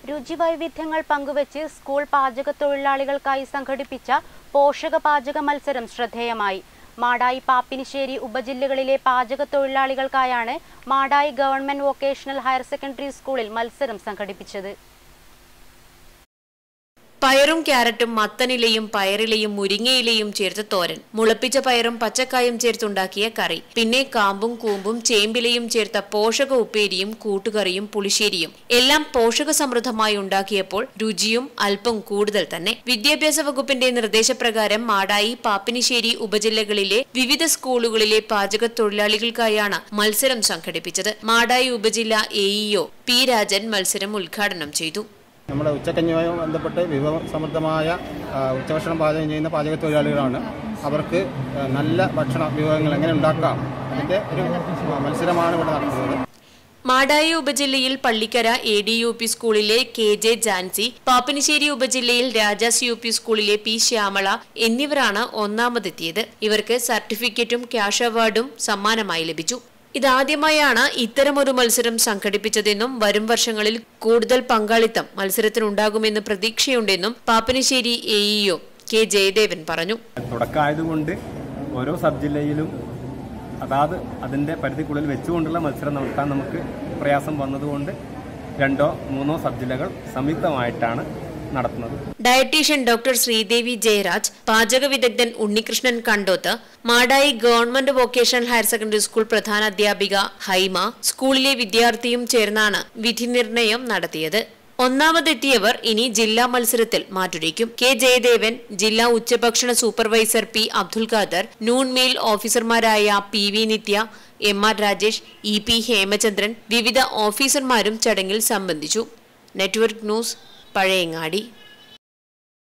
രുചിവൈവിധ്യങ്ങൾ പങ്കുവച്ച് സ്കൂൾ പാചക തൊഴിലാളികൾക്കായി സംഘടിപ്പിച്ച പോഷക പാചക മത്സരം ശ്രദ്ധേയമായി മാടായി പാപ്പിനിശ്ശേരി ഉപജില്ലകളിലെ പാചക തൊഴിലാളികൾക്കായാണ് Madayi government vocational higher secondary സ്കൂളിൽ മത്സരം സംഘടിപ്പിച്ചത് പയറും ക്യാരറ്റും മത്തനിലയും പയറിലയും മുരിങ്ങയിലയും ചേർത്ത് തോരൻ മുളപ്പിച്ച പയറും പച്ചക്കായും ചേർത്തുണ്ടാക്കിയ കറി പിന്നെ കാമ്പും കൂമ്പും ചേമ്പിലയും ചേർത്ത പോഷക ഉപ്പേരിയും കൂട്ടുകറിയും പുളിശ്ശേരിയും എല്ലാം പോഷക സമൃദ്ധമായി ഉണ്ടാക്കിയപ്പോൾ രുചിയും അല്പം കൂടുതൽ തന്നെ വിദ്യാഭ്യാസ വകുപ്പിന്റെ നിർദ്ദേശപ്രകാരം മാടായി പാപ്പിനിശ്ശേരി ഉപജില്ലകളിലെ വിവിധ സ്കൂളുകളിലെ പാചക തൊഴിലാളികൾക്കായാണ് മത്സരം സംഘടിപ്പിച്ചത് മാടായി ഉപജില്ല എഇഒ പി രാജൻ മത്സരം ഉദ്ഘാടനം ചെയ്തു നമ്മുടെ ഉച്ചക്കഞ്ഞുമായി ബന്ധപ്പെട്ട് വിഭവ സമൃദ്ധമായ ആ, ഉച്ചഭക്ഷണം പാചകം ചെയ്യുന്ന പാചക തൊഴിലാളികളാണ് അവർക്ക് ആ, നല്ല ഭക്ഷണ വിഭവങ്ങൾ എങ്ങനെ ഉണ്ടാക്കാം അതിൻ്റെ ഒരു മത്സരമാണ് ഇവിടെ നടത്തുന്നത് മാടായി ഉപജില്ലയിൽ Pallikkara A D U P സ്കൂളിലെ കെ ജെ ജാൻസി പാപ്പനിശ്ശേരി ഉപജില്ലയിൽ രാജാസ് യു പി സ്കൂളിലെ പി ശ്യാമള എന്നിവരാണ് ഒന്നാമതെത്തിയത് ഇവർക്ക് സർട്ടിഫിക്കറ്റും ക്യാഷ് അവാർഡും സമ്മാനമായി ലഭിച്ചു ഇതാദ്യമായാണ് ഇത്തരമൊരു മത്സരം സംഘടിപ്പിച്ചതെന്നും വരും വർഷങ്ങളിൽ കൂടുതൽ പങ്കാളിത്തം മത്സരത്തിനുണ്ടാകുമെന്ന് പ്രതീക്ഷയുണ്ടെന്നും പാപ്പനിശ്ശേരി എഇഒ കെ ജയദേവൻ പറഞ്ഞു തുടക്കമായതുകൊണ്ട് ഓരോ സബ് ജില്ലയിലും അതാത് അതിൻ്റെ പരിധിക്കുള്ളിൽ വെച്ചുകൊണ്ടുള്ള മത്സരം നടത്താൻ നമുക്ക് പ്രയാസം വന്നതുകൊണ്ട് രണ്ടോ മൂന്നോ സബ് ജില്ലകൾ സംയുക്തമായിട്ടാണ് നടത്തുന്നത് ഡയറ്റീഷ്യൻ ഡോക്ടർ ശ്രീദേവി ജയരാജ് പാചക വിദഗ്ധൻ Unnikrishnan Kandoth Madayi government vocational higher secondary school പ്രധാനാധ്യാപിക ഹൈമ സ്കൂളിലെ വിദ്യാർത്ഥിയും ചേർന്നാണ് വിധി നിർണയം നടത്തിയത് ഒന്നാമതെത്തിയവർ ഇനി ജില്ലാ മത്സരത്തിൽ മാറ്റുരയ്ക്കും കെ ജയദേവൻ ജില്ലാ ഉച്ചഭക്ഷണ supervisor P Abdul Khader noon meal ഓഫീസർമാരായ P V Nithya M R Rajesh E P Hemachandran വിവിധ ഓഫീസർമാരും ചടങ്ങിൽ സംബന്ധിച്ചു നെറ്റ്വർക്ക് ന്യൂസ് പഴയങ്ങാടി